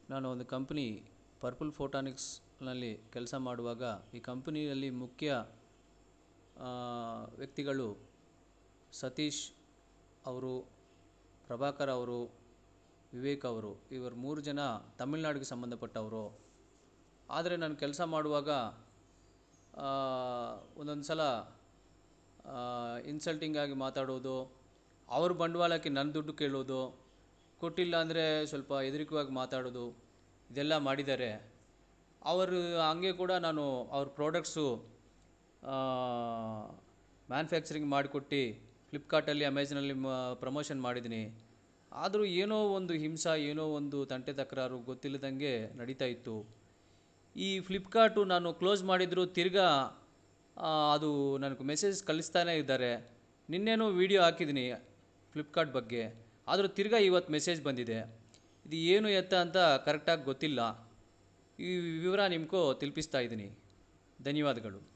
ನಾನು ಒಂದು company purple ಫೋಟಾನಿಕ್ಸ್ನಲ್ಲಿ ಕೆಲಸ ಮಾಡುವಾಗ ಈ ಕಂಪನಿಯಲ್ಲಿ ಮುಖ್ಯ ವ್ಯಕ್ತಿಗಳು ಸತೀಶ್ ಅವರು ಪ್ರಭಾಕರ್ ಅವರು ವಿವೇಕ್ ಅವರು ಇವರು ಮೂರು ಜನ ತಮಿಳ್ನಾಡಿಗೆ ಸಂಬಂಧಪಟ್ಟವರು ಆದರೆ ನಾನು ಕೆಲಸ ಮಾಡುವಾಗ ಒಂದೊಂದು ಸಲ ಇನ್ಸಲ್ಟಿಂಗ್ ಆಗಿ ಮಾತಾಡೋದು ಅವ್ರ ಬಂಡವಾಳಕ್ಕೆ ನನ್ನ ದುಡ್ಡು ಕೇಳೋದು ಕೊಟ್ಟಿಲ್ಲ ಅಂದರೆ ಸ್ವಲ್ಪ ಹೆದರಿಕವಾಗಿ ಮಾತಾಡೋದು ಇದೆಲ್ಲ ಮಾಡಿದ್ದಾರೆ ಅವರು ಹಂಗೆ ಕೂಡ ನಾನು ಅವ್ರ ಪ್ರಾಡಕ್ಟ್ಸು ಮ್ಯಾನುಫ್ಯಾಕ್ಚರಿಂಗ್ ಮಾಡಿಕೊಟ್ಟು ಫ್ಲಿಪ್ಕಾರ್ಟಲ್ಲಿ ಅಮೆಝಾನಲ್ಲಿ ಮ ಪ್ರಮೋಷನ್ ಮಾಡಿದ್ದೀನಿ ಆದರೂ ಏನೋ ಒಂದು ಹಿಂಸೆ ಏನೋ ಒಂದು ತಂಟೆ ತಕರಾರು ಗೊತ್ತಿಲ್ಲದಂಗೆ ನಡೀತಾ ಇತ್ತು ಈ ಫ್ಲಿಪ್ಕಾರ್ಟು ನಾನು ಕ್ಲೋಸ್ ಮಾಡಿದರೂ ತಿರ್ಗಾ ಅದು ನನಗೆ ಮೆಸೇಜ್ ಕಳಿಸ್ತಾನೇ ಇದ್ದಾರೆ ನಿನ್ನೆನೂ ವೀಡಿಯೋ ಹಾಕಿದ್ದೀನಿ ಫ್ಲಿಪ್ಕಾರ್ಟ್ ಬಗ್ಗೆ ಆದರೂ ತಿರ್ಗಾ ಇವತ್ತು ಮೆಸೇಜ್ ಬಂದಿದೆ ಇದು ಏನು ಎತ್ತ ಅಂತ ಕರೆಕ್ಟಾಗಿ ಗೊತ್ತಿಲ್ಲ ಈ ವಿವರ ನಿಮ್ಗೆ ತಲುಪಿಸ್ತಾ ಇದ್ದೀನಿ ಧನ್ಯವಾದಗಳು